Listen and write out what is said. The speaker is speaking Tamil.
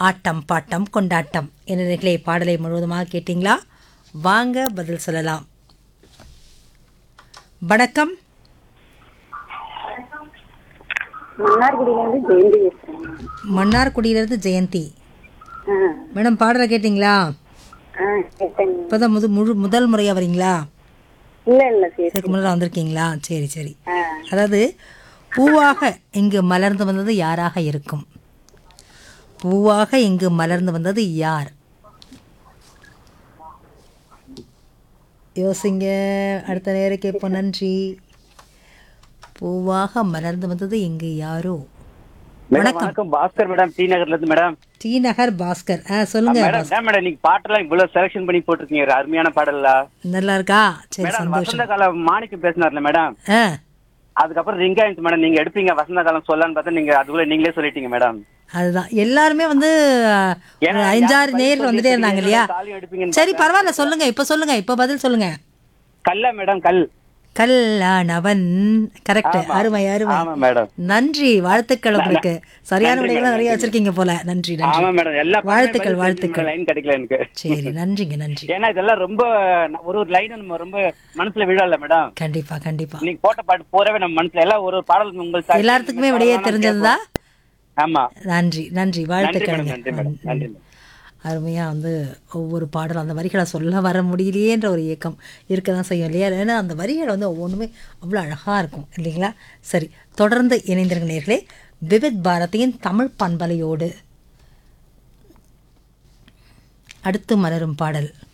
ஆட்டம் பாட்டம் கொண்டாட்டம் என்ற நிகழை பாடலை முழுவதுமாக கேட்டீங்களா வாங்க பதில் சொல்லலாம் வணக்கம் மன்னார்குடியிலேருந்து ஜெயந்தி பேசுகிறேன் மன்னார்குடியிலிருந்து ஜெயந்தி ஆ மேடம் பாடலை கேட்டிங்களா ஆ கேட்டேங்க இப்போதான் முது முழு முதல் முறையாக வரீங்களா இல்லை இல்லை சரி இதுக்கு முன்னாடி வந்திருக்கீங்களா சரி சரி ஆ அதாவது பூவாக இங்கு மலர்ந்து வந்தது யாராக இருக்கும் பூவாக இங்கு மலர்ந்து வந்தது யார் யோசிங்க அடுத்த நேரம் கேட்போம் நன்றி பூவாக மலர்ந்து வந்தது இங்கு யாரோ மேடம் வணக்கம் பாஸ்கர் மேடம் டி நகர்ல இருந்து மேடம் டி நகர் பாஸ்கர் ஆ சொல்லுங்க மேடம் ஏன் மேடம் நீங்க பாட்டெல்லாம் இவ்வளவு செலக்ஷன் பண்ணி போட்டிருக்கீங்க ஒரு அருமையான பாடல்ல நல்லா இருக்கா சரி மேடம் சந்தோஷம் வசந்த காலம் மாணிக்கம் பேசினார்ல மேடம் ஆ அதுக்கப்புறம் ரிங் ஆயிடுச்சு மேடம் நீங்க எடுப்பீங்க வசந்த காலம் சொல்லலான்னு பார்த்தா நீங்க அதுக்குள்ள நீங்களே சொல்லிட்டீங்க மேடம் அதுதான் எல்லாருமே வந்து ஒரு ஏன்னா அஞ்சாறு யார் நேர் பதில் வந்துட்டே சொல்லி இருந்தாங்க இல்லையா காலையும் எடுப்பீங்கன்னு சரி பரவாயில்ல சொல்லுங்க இப்ப சொல்லுங்க இப்ப பதில் சொல்லுங்க கல்ல மேடம் கல் கல்லானவன் கரெக்ட் ஆமா. அருமை அருமை ஆமா மேடம் நன்றி வாழ்த்துக்கள் உங்களுக்கு சரியான நன்றி விடைகளை மேடம், நிறைய நன்றி. வச்சிருக்கீங்க போல நன்றி நன்றி ஆமா மேடம் எல்லா வாழ்த்துக்கள் வாழ்த்துக்கள் லைன் கிடைக்கல எனக்கு சரி நன்றிங்க நன்றி ஏன்னா இதெல்லாம் ரொம்ப ஒரு ஒரு லைன் நம்ம ரொம்ப மனசுல விழல மேடம் கண்டிப்பா கண்டிப்பா நீங்க போட்ட பாட்டு பூராவே நம்ம மனசுல எல்லாம் ஒரு ஒரு பாடல் உங்களுக்கு எல்லாத்துக்குமே விடையே தெரிஞ்சதுதா ஆமா நன்றி நன்றி நன்றி மேடம் வாழ்த்துக்கள் நன்றி மேடம் நன்றி மேடம் அருமையாக வந்து ஒவ்வொரு பாடலும் அந்த வரிகளை சொல்ல வர முடியலையேன்ற ஒரு இயக்கம் இருக்க தான் செய்யும் இல்லையா ஏன்னா அந்த வரிகள் வந்து ஒவ்வொன்றுமே அவ்வளோ அழகாக இருக்கும் இல்லைங்களா சரி தொடர்ந்து இணைந்திருக்க நேர்களே விவித் பாரதியின் தமிழ் பண்பலையோடு அடுத்து மலரும் பாடல்